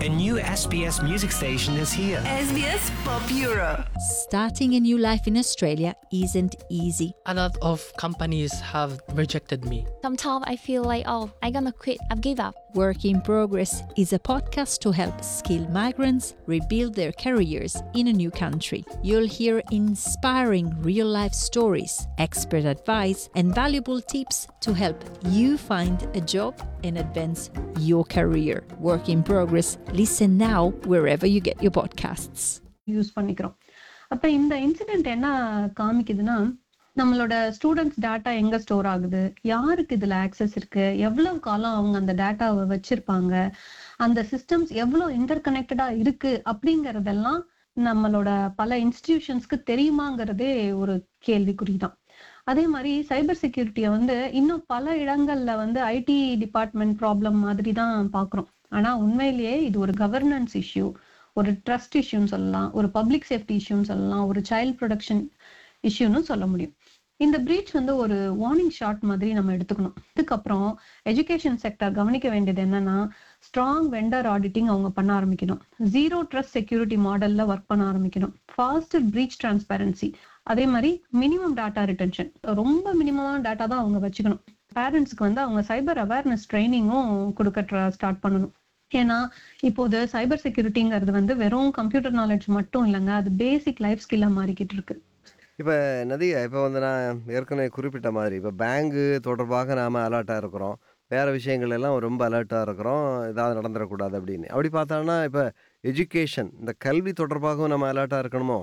A new SBS music station is here. SBS Pop Euro. Starting a new life in Australia isn't easy. A lot of companies have rejected me. Sometimes I feel like, oh, I'm gonna quit, I've give up. Work in Progress is a podcast to help skilled migrants rebuild their careers in a new country. You'll hear inspiring real life stories, expert advice, and valuable tips to help you find a job and advance your career. Work in Progress. Listen now wherever you get your podcasts. Use பண்ணிக்கிறோம் அப்ப இந்த incident என்ன காமிக்குதுன்னா நம்மளோட students data எங்க store ஆகுது யாருக்கு இதுல access இருக்கு எவ்வளவு காலம் அவங்க அந்த டேட்டாவை வச்சிருப்பாங்க அந்த சிஸ்டம்ஸ் எவ்வளவு இன்டர் கனெக்டடா இருக்கு அப்படிங்கறதெல்லாம் நம்மளோட பல இன்ஸ்டிடியூஷன்ஸ்க்கு தெரியுமாங்கிறதே ஒரு கேள்விக்குறிதான் அதே மாதிரி சைபர் செக்யூரிட்டியை வந்து இன்னும் பல இடங்கள்ல வந்து ஐடி டிபார்ட்மெண்ட் ப்ராப்ளம் மாதிரி தான் பாக்குறோம் ஆனா உண்மையிலேயே இது ஒரு கவர்னன்ஸ் இஷ்யூ ஒரு ட்ரஸ்ட் இஷ்யூன்னு சொல்லலாம் ஒரு பப்ளிக் சேஃப்டி இஷ்யூன்னு சொல்லலாம் ஒரு சைல்ட் ப்ரொடக்ஷன் இஷ்யூன்னு சொல்ல முடியும் இந்த பிரீச் வந்து ஒரு வார்னிங் ஷாட் மாதிரி நம்ம எடுத்துக்கணும் இதுக்கப்புறம் எஜுகேஷன் செக்டர் கவனிக்க வேண்டியது என்னன்னா ஸ்ட்ராங் வெண்டர் ஆடிட்டிங் அவங்க பண்ண ஆரம்பிக்கணும் ஜீரோ ட்ரஸ்ட் செக்யூரிட்டி மாடல்ல ஒர்க் பண்ண ஆரம்பிக்கணும் ஃபாஸ்ட் பிரீச் டிரான்ஸ்பரன்சி அதே மாதிரி மினிமம் டேட்டா ரிட்டன்ஷன் ரொம்ப மினிமமான டேட்டா தான் அவங்க வச்சுக்கணும் பேரண்ட்ஸ்க்கு வந்து அவங்க சைபர் அவேர்னஸ் ட்ரைனிங்கும் கொடுக்க ஸ்டார்ட் பண்ணணும் ஏன்னா இப்போது சைபர் செக்யூரிட்டிங்கிறது வந்து வெறும் கம்ப்யூட்டர் நாலேஜ் மட்டும் இல்லைங்க அது பேசிக் லைஃப் ஸ்கில்லா மாறிக்கிட்டு இருக்கு இப்போ நதியா இப்போ வந்து நான் ஏற்கனவே குறிப்பிட்ட மாதிரி இப்போ பேங்கு தொடர்பாக நாம் அலர்ட்டாக இருக்கிறோம் வேறு விஷயங்கள் எல்லாம் ரொம்ப அலர்ட்டாக இருக்கிறோம் ஏதாவது நடந்துடக்கூடாது அப்படின்னு அப்படி பார்த்தோன்னா இப்போ எஜுகேஷன் இந்த கல்வி தொடர்பாகவும் நம்ம அலர்ட்டாக இருக்கணுமோ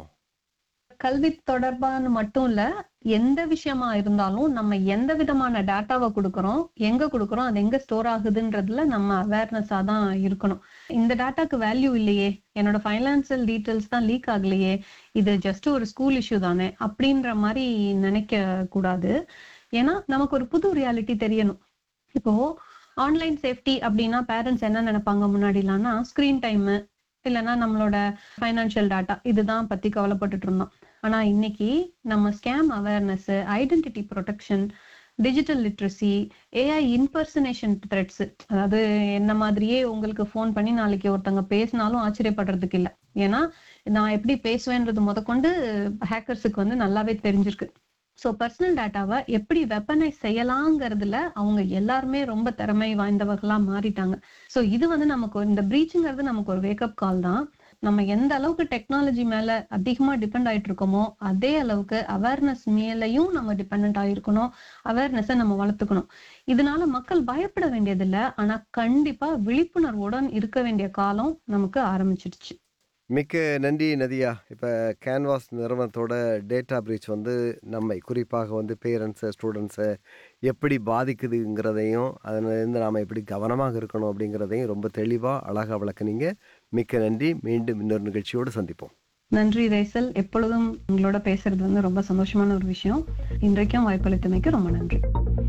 கல்வி தொடர்பான மட்டும் இல்ல எந்த விஷயமா இருந்தாலும் நம்ம எந்த விதமான டேட்டாவை கொடுக்கறோம் எங்க கொடுக்கறோம் அது எங்க ஸ்டோர் ஆகுதுன்றதுல நம்ம அவேர்னஸா தான் இருக்கணும் இந்த டேட்டாக்கு வேல்யூ இல்லையே என்னோட ஃபைனான்சியல் டீட்டெயில்ஸ் தான் லீக் ஆகலையே இது ஜஸ்ட் ஒரு ஸ்கூல் இஷ்யூ தானே அப்படின்ற மாதிரி நினைக்க கூடாது ஏன்னா நமக்கு ஒரு புது ரியாலிட்டி தெரியணும் இப்போ ஆன்லைன் சேஃப்டி அப்படின்னா பேரண்ட்ஸ் என்ன நினைப்பாங்க முன்னாடிலாம்னா ஸ்கிரீன் டைம் இல்லைன்னா நம்மளோட ஃபைனான்சியல் டேட்டா இதுதான் பத்தி கவலைப்பட்டுட்டு இருந்தோம் ஆனா இன்னைக்கு நம்ம scam awareness identity protection digital literacy AI impersonation threats அதாவது என்ன மாதிரியே உங்களுக்கு ஃபோன் பண்ணி நாளைக்கு ஒருத்தங்க பேசினாலும் ஆச்சரியப்படுறதுக்கு இல்லை ஏன்னா நான் எப்படி பேசுவேன்றது முதற்கொண்டு ஹேக்கர்ஸுக்கு வந்து நல்லாவே தெரிஞ்சிருக்கு ஸோ பர்சனல் டேட்டாவை எப்படி வெப்பனைஸ் செய்யலாங்கிறதுல அவங்க எல்லாருமே ரொம்ப திறமை வாய்ந்தவர்களா மாறிட்டாங்க ஸோ இது வந்து நமக்கு இந்த ப்ரீச்சுங்கிறது நமக்கு ஒரு வேக்கப் கால் தான் நம்ம எந்த அளவுக்கு டெக்னாலஜி மேல அதிகமா டிபெண்ட் ஆயிட்டு இருக்கோமோ அதே அளவுக்கு அவேர்னஸ் மேலையும் நம்ம டிபெண்ட் ஆயிருக்கணும் அவேர்னஸை நம்ம வளர்த்துக்கணும் இதனால மக்கள் பயப்பட வேண்டியதில்லை ஆனா கண்டிப்பா விழிப்புணர்வுடன் இருக்க வேண்டிய காலம் நமக்கு ஆரம்பிச்சிடுச்சு மிக்க நன்றி நதியா இப்போ கேன்வாஸ் நிறுவனத்தோட டேட்டா பிரீச் வந்து நம்மை குறிப்பாக வந்து பேரண்ட்ஸை ஸ்டூடெண்ட்ஸை எப்படி பாதிக்குதுங்கிறதையும் அதிலிருந்து நாம் எப்படி கவனமாக இருக்கணும் அப்படிங்கிறதையும் ரொம்ப தெளிவாக அழகாக விளக்குனீங்க மிக்க நன்றி மீண்டும் இன்னொரு நிகழ்ச்சியோடு சந்திப்போம் நன்றி ரைசல் எப்பொழுதும் உங்களோட பேசுறது வந்து ரொம்ப சந்தோஷமான ஒரு விஷயம் இன்றைக்கும் வாய்ப்பளித்தமைக்கு ரொம்ப நன்றி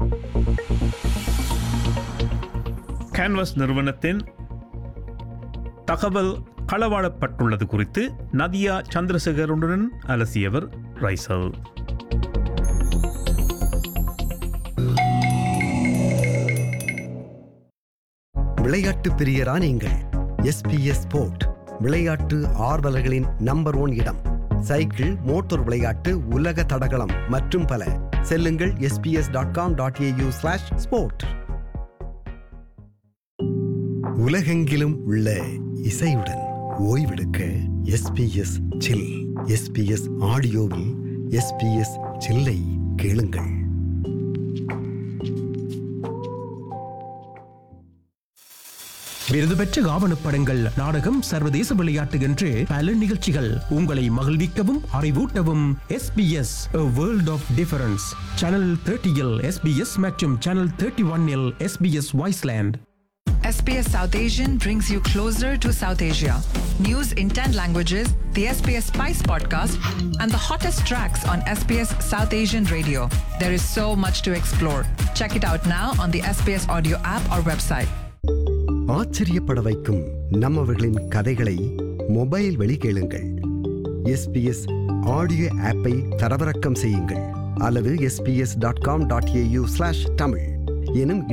கேன்வஸ் நிறுவனத்தின் தகவல் களவாடப்பட்டுள்ளது குறித்து நதியா சந்திரசேகருடன் அலசியவர் ரைசல் விளையாட்டு பிரியரா நீங்கள் எஸ்பிஎஸ் ஸ்போர்ட் விளையாட்டு ஆர்வலர்களின் நம்பர் ஒன் இடம் சைக்கிள் மோட்டார் விளையாட்டு உலக தடகளம் மற்றும் பல செல்லுங்கள் SBS dot com dot AU slash sport உலகெங்கிலும் உள்ள இசையுடன் ஓய்வெடுக்க எஸ்பிஎஸ் சில் எஸ்பிஎஸ் ஆடியோவில் எஸ்பிஎஸ் சில்லை கேளுங்கள் விருது பெற்ற ஆவணப் படங்கள் நாடகம் சர்வதேச விளையாட்டு என்று பல நிகழ்ச்சிகள் உங்களை மகிழ்விக்கவும் அறிவூட்டவும் SBS World of Difference channel தேர்ட்டியில் எஸ்பிஎஸ் மற்றும் சேனல் தேர்ட்டி ஒன்னில் எஸ்பிஎஸ் வாய்ஸ்லேண்ட் SBS South Asian brings you closer to South Asia. News in 10 languages, the SBS Spice podcast, and the hottest tracks on SBS South Asian radio. There is so much to explore. Check it out now on the SBS audio app or website. ஆச்சரியப்பட வைக்கும் நம்மவர்களின் கதைகளை mobile வழி கேளுங்கள் SBS audio ஆப்பை தரவிறக்கம் செய்யுங்கள் அல்லது SBS dot com dot AU slash Tamil எனும்